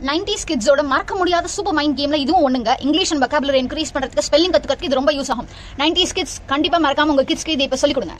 Nineties கிட்ஸோட மறக்க முடியாத super mind கேம்ல இதுவும் ஒண்ணுங்க இங்கிலீஷ் அண்ட் வொக்காபுலரி இன்க்ரீஸ் பண்றதுக்கு ஸ்பெல்லிங் கத்துக்கிறதுக்கு இது ரொம்ப யூஸ் ஆகும் நைன்டிஸ் கிட்ஸ் கண்டிப்பா மறக்காம உங்க கிட்ஸ்க்கு இதை இப்ப சொல்லிக் கொடுங்க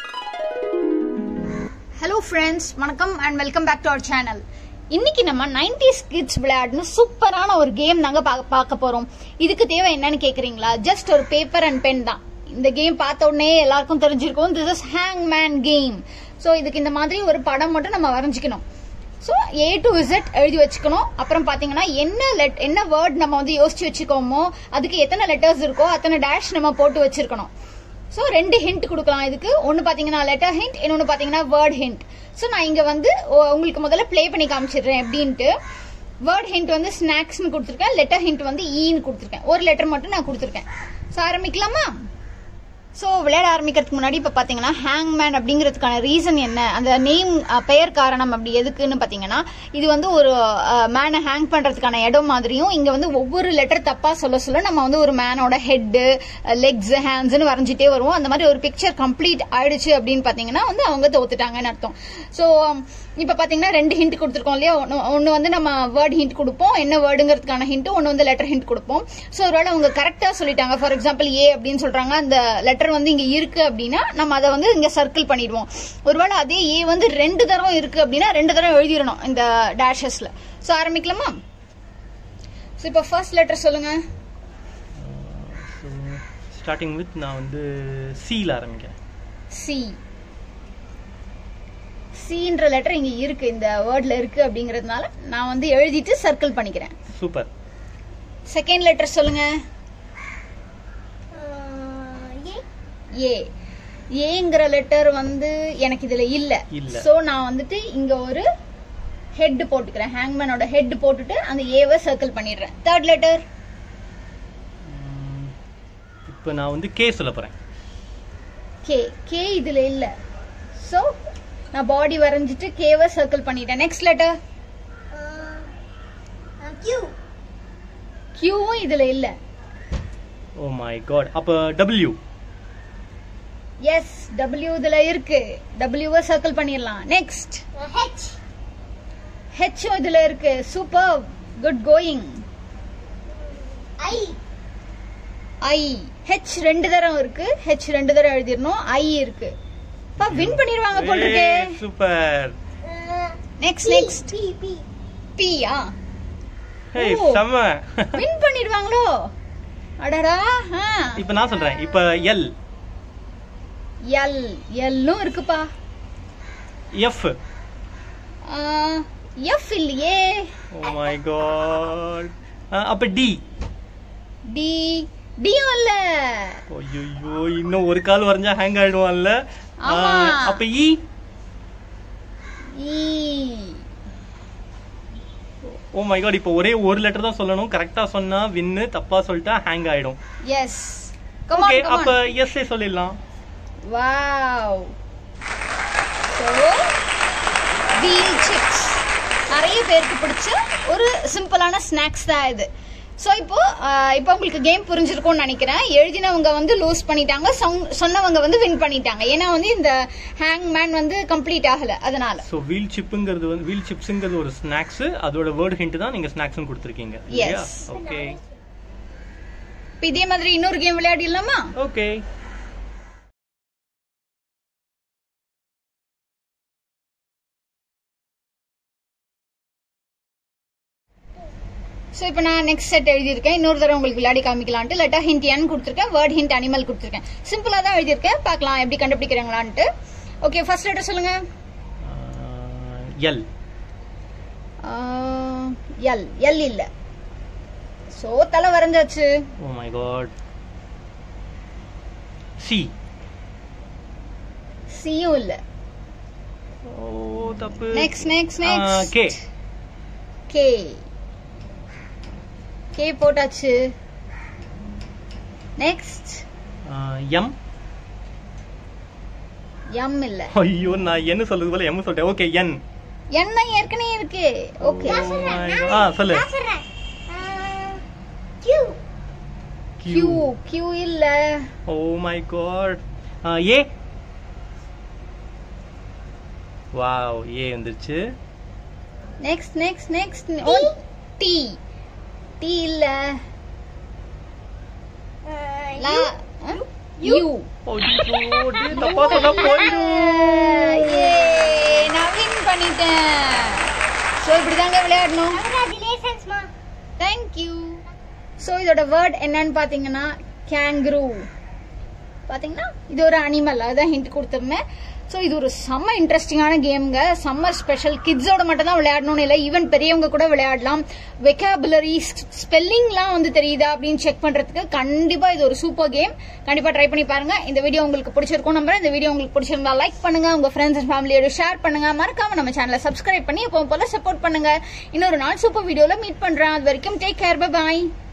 ஹலோ ஃப்ரெண்ட்ஸ் வணக்கம் and welcome back to our channel இன்னைக்கு நம்ம நைன்டிஸ் கிட்ஸ் விளையாடுன சூப்பரான ஒரு கேம் தாங்க பா- பார்க்க போறோம் இதுக்கு தேவை என்னன்னு கேக்குறீங்களா ஜஸ்ட் ஒரு பேப்பர் அண்ட் பென் தான் இந்த கேம் பார்த்த உடனே எல்லாருக்கும் தெரிஞ்சிருக்கும் திஸ் இஸ் ஹேங் மேன் கேம் ஸோ இதுக்கு இந்த மாதிரி ஒரு படம் மட்டும் நம்ம வரைஞ்சிக்கணும் ஸோ ஏ டு இசட் எழுதி வச்சுக்கணும் அப்புறம் பாத்தீங்கன்னா என்ன லெட் என்ன வேர்ட் நம்ம வந்து யோசிச்சு வச்சுக்கோமோ அதுக்கு எத்தனை லெட்டர்ஸ் இருக்கோ அத்தனை டேஷ் நம்ம போட்டு வச்சிருக்கணும் ஸோ ரெண்டு ஹிண்ட் கொடுக்கலாம் இதுக்கு ஒன்று பார்த்தீங்கன்னா லெட்டர் ஹிண்ட் இன்னொன்று பார்த்தீங்கன்னா வேர்ட் ஹிண்ட் ஸோ நான் இங்கே வந்து உ- உங்களுக்கு முதல்ல ப்ளே பண்ணி காமிச்சிடுறேன் எப்படின்ட்டு வேர்ட் ஹிண்ட் வந்து ஸ்நாக்ஸ்னு கொடுத்துருக்கேன் லெட்டர் ஹிண்ட் வந்து ஈன்னு கொடுத்துருக்கேன் ஒரு லெட்டர் மட்டும் நான் கொடுத்துருக்கேன் ஸோ ஆரம்பிக்கலாமா ஸோ விளையாட ஆரம்பிக்கிறதுக்கு முன்னாடி இப்போ பார்த்தீங்கன்னா ஹேங்மேன் அப்படிங்கிறதுக்கான ரீசன் என்ன அந்த நேம் பெயர் காரணம் அப்படி எதுக்குன்னு பார்த்தீங்கன்னா இது வந்து ஒரு மேனை ஹேங் பண்ணுறதுக்கான இடம் மாதிரியும் இங்கே வந்து ஒவ்வொரு லெட்டர் தப்பாக சொல்ல சொல்ல நம்ம வந்து ஒரு மேனோட ஹெட்டு லெக்ஸ் ஹேண்ட்ஸ்னு வரைஞ்சிட்டே வருவோம் அந்த மாதிரி ஒரு பிக்சர் கம்ப்ளீட் ஆயிடுச்சு அப்படின்னு பார்த்தீங்கன்னா வந்து அவங்க தோத்துட்டாங்கன்னு அர்த்தம் ஸோ இப்போ பார்த்தீங்கன்னா ரெண்டு ஹிண்ட் கொடுத்துருக்கோம் இல்லையா ஒன்று வந்து நம்ம வேர்ட் ஹிண்ட் கொடுப்போம் என்ன வேர்டுங்கிறதுக்கான ஹிண்ட் ஒன்று வந்து லெட்டர் ஹிண்ட் கொடுப்போம் ஸோ ஒருவேளை அவங்க கரெக்டாக சொல்லிட்டாங்க ஃபார் எக்ஸாம்பிள் ஏ அப்படின்னு சொல்றாங்க அந்த லெட்டர் வந்து இங்க இருக்கு அப்படின்னா நம்ம அதை வந்து இங்க சர்க்கிள் பண்ணிடுவோம் ஒருவேளை அதே ஏ வந்து ரெண்டு தரம் இருக்கு அப்படின்னா ரெண்டு தரம் எழுதிடணும் இந்த டேஷஸ்ல ஸோ ஆரம்பிக்கலாமா ஸோ இப்போ ஃபர்ஸ்ட் லெட்டர் சொல்லுங்க ஸ்டார்டிங் வித் நான் வந்து சியில் ஆரம்பிக்கிறேன் சி சின்ற லெட்டர் இங்க இருக்கு இந்த வேர்ட்ல இருக்கு அப்படிங்கறதுனால நான் வந்து எழுதிட்டு சர்க்கிள் பண்ணிக்கிறேன் சூப்பர் செகண்ட் லெட்டர் சொல்லுங்க ஏ ஏங்கிற லெட்டர் வந்து எனக்கு இதுல இல்ல இல்ல. சோ நான் வந்துட்டு இங்க ஒரு ஹெட் போட்டுக்கிறேன் ஹேங்மேனோட ஹெட் போட்டுட்டு அந்த ஏவை சர்க்கிள் பண்ணிடுறேன் தேர்ட் லெட்டர் இப்போ நான் வந்து கே சொல்ல போகிறேன் கே கே இதுல இல்ல சோ நான் பாடி வரைஞ்சிட்டு கேவை சர்க்கிள் பண்ணிட்டேன் நெக்ஸ்ட் லெட்டர் கியூவும் இதுல இல்ல ஓ மை காட் அப்போ டபிள்யூ எஸ் டபிள்யூ இதுல இருக்கு டபிள்யூவை சர்க்கிள் பண்ணிடலாம் நெக்ஸ்ட் ஹெச்சும் இதுல இருக்கு super good going I H ரெண்டு தரம் இருக்கு ஹெச் ரெண்டு தரம் எழுதிடணும் ஐ இருக்கு பா வின் பண்ணிடுவாங்க போல் இருக்கே சூப்பர் நெக்ஸ்ட் நெக்ஸ்ட் பி ஆ ஹே ஓ. செம்ம வின் பண்ணிடுவாங்களோ அடடா இப்போ நான் சொல்கிறேன் இப்போ எல் எல் எல்லும் இருக்குப்பா எஃப் எஃப் இல்லையே ஓ மை காட் அப்போ டி டி டியும் இல்ல ஐயோ இன்னும் ஒரு கால் வரைஞ்சா ஹேங் ஆயிடுவான்ல ஆமா. அப்போ இ ஈ ஓ மை காட் இப்போ ஒரே ஒரு லெட்டர் தான் சொல்லணும் கரெக்டா சொன்னா வின்னு தப்பா சொல்லிட்டா ஹேங் ஆயிடும் S come okay on come அப்ப ஆன் எஸ் சொல்லிடலாம் வாவ் சோ வீல் சிப்ஸ் நிறைய பேருக்கு பிடிச்ச ஒரு சிம்பிளான ஸ்நாக்ஸ் தான் இது ஸோ இப்போ ஆஹ், இப்போ உங்களுக்கு கேம் புரிஞ்சிருக்கும்னு நினைக்கிறேன் எழுதினவங்க வந்து லூஸ் பண்ணிட்டாங்க சொங்- சொன்னவங்க வந்து வின் பண்ணிட்டாங்க ஏன்னா வந்து இந்த ஹேங் மேன் வந்து கம்ப்ளீட் ஆகல அதனால ஸோ வீல் சிப்புங்கிறது வந்து வீல் சிப்ஸுங்கிறது ஒரு ஸ்நாக்ஸ் அதோட வேர்டு ஹிண்ட் தான் நீங்க ஸ்நாக்ஸ்னு கொடுத்துருக்கீங்க இல்லையா Yes. ஓகே இப்போ இதே மாதிரி இன்னொரு கேம் விளையாடிடலாமா ஓகே ஸோ இப்போ நான் நெக்ஸ்ட் செட் எழுதியிருக்கேன் இன்னொரு தடவை உங்களுக்கு விளையாடி காமிக்கலான்ட்டு லெட்டர் ஹிண்ட் என் கொடுத்துருக்கேன் வேர்ட் ஹிண்ட் அனிமல் கொடுத்துருக்கேன் சிம்பிளாக தான் எழுதியிருக்கேன் பார்க்கலாம் எப்படி கண்டுபிடிக்கிறாங்களான்ட்டு ஓகே ஃபர்ஸ்ட் லெட்டர் சொல்லுங்க எல் எல் எல் இல்ல ஸோ தலை வரைஞ்சாச்சு ஓ மை காட் சி சியும் இல்ல ஓ தப்பு next next K next K K போட்டாச்சு நெக்ஸ்ட் எம் எம் இல்ல ஐயோ நான் என்ன சொல்றது போல எம் சொல்லிட்டேன் ஓகே என் என்ன ஏற்கனவே இருக்கு ஓகே ஆ சொல்லு கியூ கியூ இல்ல oh my god A wow A வந்துருச்சு next next next D D இல்ல லா யூ ஐயோ, டேய், தப்பா சொன்னா போயிடும் நான் வின் பண்ணிட்டேன் ஸோ இப்படிதாங்க விளையாடணும் கங்க்ராச்சுலேஷன்ஸ்மா தேங்க்யூ ஸோ இதோட வேர்ட் என்னன்னு பார்த்தீங்கன்னா கேங்க்ரூ பார்த்தீங்கன்னா இது ஒரு அனிமல் அதான் ஹிண்ட் கொடுத்துருந்தேன் ஸோ இது ஒரு செம்ம இன்ட்ரெஸ்டிங்கான கேம்ங்க சம்மர் ஸ்பெஷல் கிட்ஸோட மட்டும் தான் விளையாடணும்னு இல்லை ஈவன் பெரியவங்க கூட விளையாடலாம் வெக்காபுலரி ஸ்பெல்லிங்லாம் வந்து தெரியுதா அப்படின்னு செக் பண்ணுறதுக்கு கண்டிப்பாக இது ஒரு சூப்பர் கேம் கண்டிப்பாக ட்ரை பண்ணி பாருங்க இந்த வீடியோ உங்களுக்கு பிடிச்சிருக்கும் நம்புறேன் இந்த வீடியோ உங்களுக்கு பிடிச்சிருந்தா லைக் பண்ணுங்க உங்க ஃப்ரெண்ட்ஸ் அண்ட் ஃபேமிலியோட ஷேர் பண்ணுங்க மறக்காம நம்ம சேனலை சப்ஸ்கிரைப் பண்ணி எப்பவும் போல சப்போர்ட் பண்ணுங்க இன்னொரு நாள் சூப்பர் வீடியோல மீட் பண்றேன் அது வரைக்கும் டேக் கேர் பை